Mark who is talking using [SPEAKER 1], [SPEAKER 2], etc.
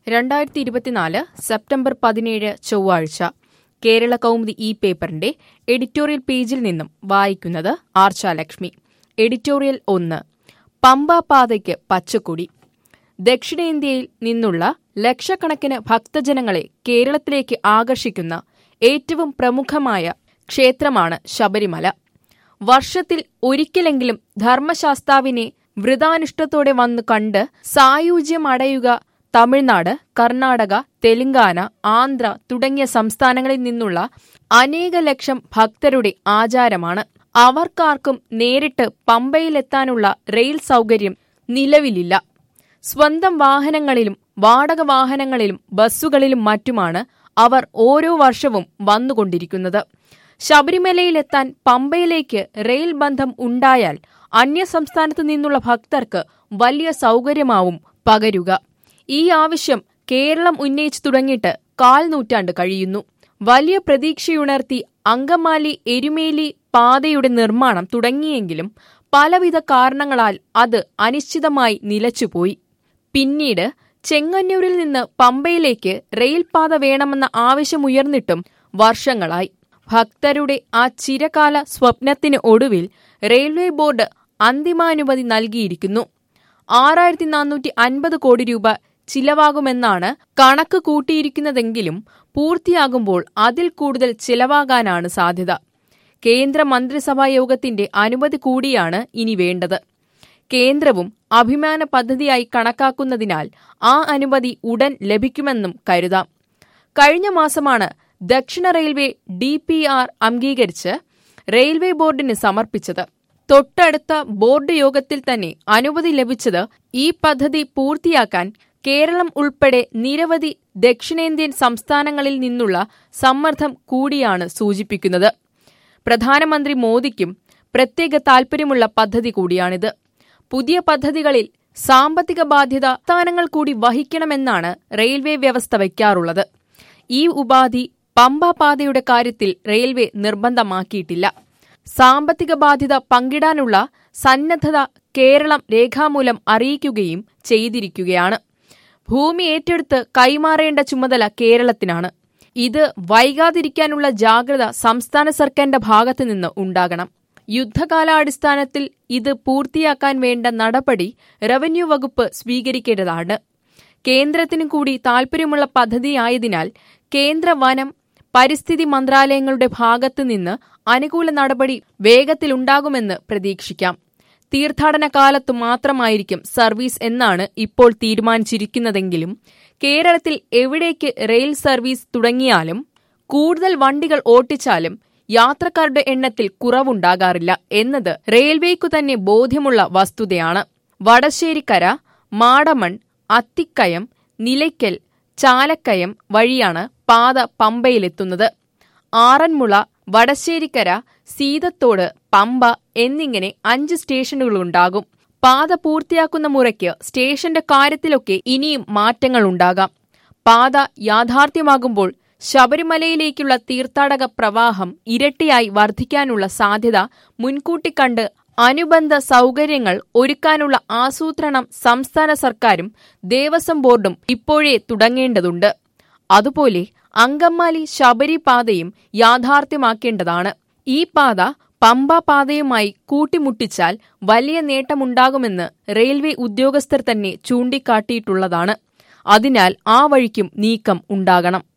[SPEAKER 1] രണ്ടായിരത്തി ഇരുപത്തിനാല് സെപ്റ്റംബർ പതിനേഴ് ചൊവ്വാഴ്ച കേരള കൗമുദി ഈ പേപ്പറിന്റെ എഡിറ്റോറിയൽ പേജിൽ നിന്നും വായിക്കുന്നത് ആർച്ചാലക്ഷ്മി എഡിറ്റോറിയൽ ഒന്ന് പമ്പ പാതയ്ക്ക് പച്ചക്കൊടി ദക്ഷിണേന്ത്യയിൽ നിന്നുള്ള ലക്ഷക്കണക്കിന് ഭക്തജനങ്ങളെ കേരളത്തിലേക്ക് ആകർഷിക്കുന്ന ഏറ്റവും പ്രമുഖമായ ക്ഷേത്രമാണ് ശബരിമല വർഷത്തിൽ ഒരിക്കലെങ്കിലും ധർമ്മശാസ്താവിനെ വൃതാനുഷ്ഠത്തോടെ വന്നു കണ്ട് സായുജ്യം അടയുക തമിഴ്നാട് കർണാടക തെലങ്കാന ആന്ധ്ര തുടങ്ങിയ സംസ്ഥാനങ്ങളിൽ നിന്നുള്ള അനേക ലക്ഷം ഭക്തരുടെ ആചാരമാണ് അവർക്കാർക്കും നേരിട്ട് പമ്പയിലെത്താനുള്ള റെയിൽ സൗകര്യം നിലവിലില്ല സ്വന്തം വാഹനങ്ങളിലും വാടക വാഹനങ്ങളിലും ബസ്സുകളിലും മറ്റുമാണ് അവർ ഓരോ വർഷവും വന്നുകൊണ്ടിരിക്കുന്നത് ശബരിമലയിലെത്താൻ പമ്പയിലേക്ക് റെയിൽ ബന്ധം ഉണ്ടായാൽ അന്യസംസ്ഥാനത്തു നിന്നുള്ള ഭക്തർക്ക് വലിയ സൗകര്യമാവും പകരുക ഈ ആവശ്യം കേരളം ഉന്നയിച്ചു തുടങ്ങിയിട്ട് കാൽ നൂറ്റാണ്ട് കഴിയുന്നു വലിയ പ്രതീക്ഷയുണർത്തി അങ്കമാലി എരുമേലി പാതയുടെ നിർമ്മാണം തുടങ്ങിയെങ്കിലും പലവിധ കാരണങ്ങളാൽ അത് അനിശ്ചിതമായി നിലച്ചുപോയി പിന്നീട് ചെങ്ങന്നൂരിൽ നിന്ന് പമ്പയിലേക്ക് റെയിൽപാത വേണമെന്ന ആവശ്യമുയർന്നിട്ടും വർഷങ്ങളായി ഭക്തരുടെ ആ ചിരകാല സ്വപ്നത്തിന് ഒടുവിൽ റെയിൽവേ ബോർഡ് അന്തിമാനുമതി നൽകിയിരിക്കുന്നു ആറായിരത്തി നാനൂറ്റി അൻപത് കോടി രൂപ ചിലവാകുമെന്നാണ് കണക്ക് കൂട്ടിയിരിക്കുന്നതെങ്കിലും പൂർത്തിയാകുമ്പോൾ അതിൽ കൂടുതൽ ചിലവാകാനാണ് സാധ്യത കേന്ദ്ര മന്ത്രിസഭാ യോഗത്തിന്റെ അനുമതി കൂടിയാണ് ഇനി വേണ്ടത് കേന്ദ്രവും അഭിമാന പദ്ധതിയായി കണക്കാക്കുന്നതിനാൽ ആ അനുമതി ഉടൻ ലഭിക്കുമെന്നും കരുതാം കഴിഞ്ഞ മാസമാണ് ദക്ഷിണ റെയിൽവേ ഡി പി ആർ അംഗീകരിച്ച് റെയിൽവേ ബോർഡിന് സമർപ്പിച്ചത് തൊട്ടടുത്ത ബോർഡ് യോഗത്തിൽ തന്നെ അനുമതി ലഭിച്ചത് ഈ പദ്ധതി പൂർത്തിയാക്കാൻ കേരളം ഉൾപ്പെടെ നിരവധി ദക്ഷിണേന്ത്യൻ സംസ്ഥാനങ്ങളിൽ നിന്നുള്ള സമ്മർദ്ദം കൂടിയാണ് സൂചിപ്പിക്കുന്നത് പ്രധാനമന്ത്രി മോദിക്കും പ്രത്യേക താൽപര്യമുള്ള പദ്ധതി കൂടിയാണിത് പുതിയ പദ്ധതികളിൽ സാമ്പത്തിക ബാധ്യത സ്ഥാനങ്ങൾ കൂടി വഹിക്കണമെന്നാണ് റെയിൽവേ വ്യവസ്ഥ വയ്ക്കാറുള്ളത് ഈ ഉപാധി പമ്പ പാതയുടെ കാര്യത്തിൽ റെയിൽവേ നിർബന്ധമാക്കിയിട്ടില്ല സാമ്പത്തിക ബാധ്യത പങ്കിടാനുള്ള സന്നദ്ധത കേരളം രേഖാമൂലം അറിയിക്കുകയും ചെയ്തിരിക്കുകയാണ് ഭൂമി ഏറ്റെടുത്ത് കൈമാറേണ്ട ചുമതല കേരളത്തിനാണ് ഇത് വൈകാതിരിക്കാനുള്ള ജാഗ്രത സംസ്ഥാന സർക്കാരിന്റെ ഭാഗത്തു നിന്ന് ഉണ്ടാകണം യുദ്ധകാലാടിസ്ഥാനത്തിൽ ഇത് പൂർത്തിയാക്കാൻ വേണ്ട നടപടി റവന്യൂ വകുപ്പ് സ്വീകരിക്കേണ്ടതാണ് കേന്ദ്രത്തിനു കൂടി താൽപര്യമുള്ള പദ്ധതിയായതിനാൽ കേന്ദ്ര വനം പരിസ്ഥിതി മന്ത്രാലയങ്ങളുടെ ഭാഗത്തു നിന്ന് അനുകൂല നടപടി വേഗത്തിലുണ്ടാകുമെന്ന് പ്രതീക്ഷിക്കാം തീർത്ഥാടന കാലത്തു മാത്രമായിരിക്കും സർവീസ് എന്നാണ് ഇപ്പോൾ തീരുമാനിച്ചിരിക്കുന്നതെങ്കിലും കേരളത്തിൽ എവിടേക്ക് റെയിൽ സർവീസ് തുടങ്ങിയാലും കൂടുതൽ വണ്ടികൾ ഓട്ടിച്ചാലും യാത്രക്കാരുടെ എണ്ണത്തിൽ കുറവുണ്ടാകാറില്ല എന്നത് റെയിൽവേക്കു തന്നെ ബോധ്യമുള്ള വസ്തുതയാണ് വടശ്ശേരിക്കര മാടമൺ അത്തിക്കയം നിലയ്ക്കൽ ചാലക്കയം വഴിയാണ് പാത പമ്പയിലെത്തുന്നത് ആറന്മുള വടശ്ശേരിക്കര സീതത്തോട് പമ്പ എന്നിങ്ങനെ അഞ്ച് സ്റ്റേഷനുകളുണ്ടാകും പാത പൂർത്തിയാക്കുന്ന മുറയ്ക്ക് സ്റ്റേഷന്റെ കാര്യത്തിലൊക്കെ ഇനിയും മാറ്റങ്ങളുണ്ടാകാം പാത യാഥാർത്ഥ്യമാകുമ്പോൾ ശബരിമലയിലേക്കുള്ള തീർത്ഥാടക പ്രവാഹം ഇരട്ടിയായി വർദ്ധിക്കാനുള്ള സാധ്യത മുൻകൂട്ടി കണ്ട് അനുബന്ധ സൗകര്യങ്ങൾ ഒരുക്കാനുള്ള ആസൂത്രണം സംസ്ഥാന സർക്കാരും ദേവസ്വം ബോർഡും ഇപ്പോഴേ തുടങ്ങേണ്ടതുണ്ട് അതുപോലെ അങ്കമാലി ശബരി പാതയും യാഥാർത്ഥ്യമാക്കേണ്ടതാണ് ഈ പാത പമ്പ പാതയുമായി കൂട്ടിമുട്ടിച്ചാൽ വലിയ നേട്ടമുണ്ടാകുമെന്ന് റെയിൽവേ ഉദ്യോഗസ്ഥർ തന്നെ ചൂണ്ടിക്കാട്ടിയിട്ടുള്ളതാണ് അതിനാൽ ആ വഴിക്കും നീക്കം ഉണ്ടാകണം